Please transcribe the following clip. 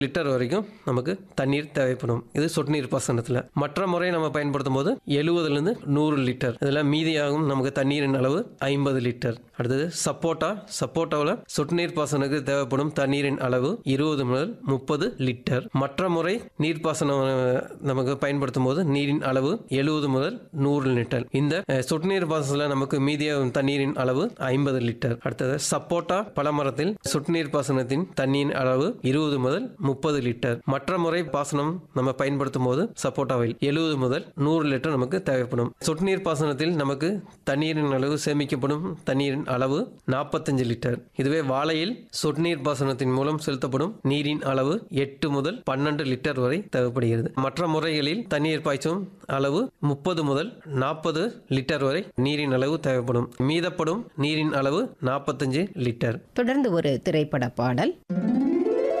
litre வரைக்கும் நமக்கு தண்ணீர் தேவைப்படும் இது சொட்டு நீர் பாசனத்தில் மற்ற முறை நம்ம பயன்படுத்தும் போது எழுபதுலேருந்து நூறு லிட்டர் இதில் மீதியாகும் நமக்கு தண்ணீரின் அளவு ஐம்பது லிட்டர் அடுத்தது சப்போட்டா சப்போட்டாவில் சொட்டு நீர் பாசனத்துக்கு தேவைப்படும் தண்ணீரின் அளவு இருபது முதல் முப்பது லிட்டர் மற்ற முறை நீர்ப்பாசனம் அஹ், நமக்கு பயன்படுத்தும் போது நீரின் அளவு எழுபது முதல் நூறு லிட்டர் இந்த அஹ், சொட்டு நீர் பாசனத்தில் நமக்கு மீதியாகும் தண்ணீரின் அளவு ஐம்பது லிட்டர் அடுத்தது சப்போட்டா பழமரத்தில் சொட்டு நீர் பாசனத்தின் தண்ணீரின் அளவு இருபது முதல் முப்பது லிட்டர் மற்ற முறை பாசனம் நம்ம பயன்படுத்தும் போது சப்போட்டாவில் எழுபது முதல் நூறு லிட்டர் நமக்கு தேவைப்படும் சொட்டு நீர் பாசனத்தில் நமக்கு தண்ணீரின் அளவு சேமிக்கப்படும் தண்ணீரின் அளவு நாற்பத்தஞ்சு லிட்டர் இதுவே வாழையில் சொட்டு நீர் பாசனத்தின் மூலம் செலுத்தப்படும் நீரின் அளவு எட்டு முதல் பன்னெண்டு லிட்டர் வரை தேவைப்படுகிறது மற்ற முறைகளில் தண்ணீர் பாய்ச்சும் அளவு முப்பது முதல் நாற்பது லிட்டர் வரை நீரின் அளவு தேவைப்படும் மீதப்படும் நீரின் அளவு நாற்பத்தஞ்சு லிட்டர் தொடர்ந்து ஒரு திரைப்பட பாடல்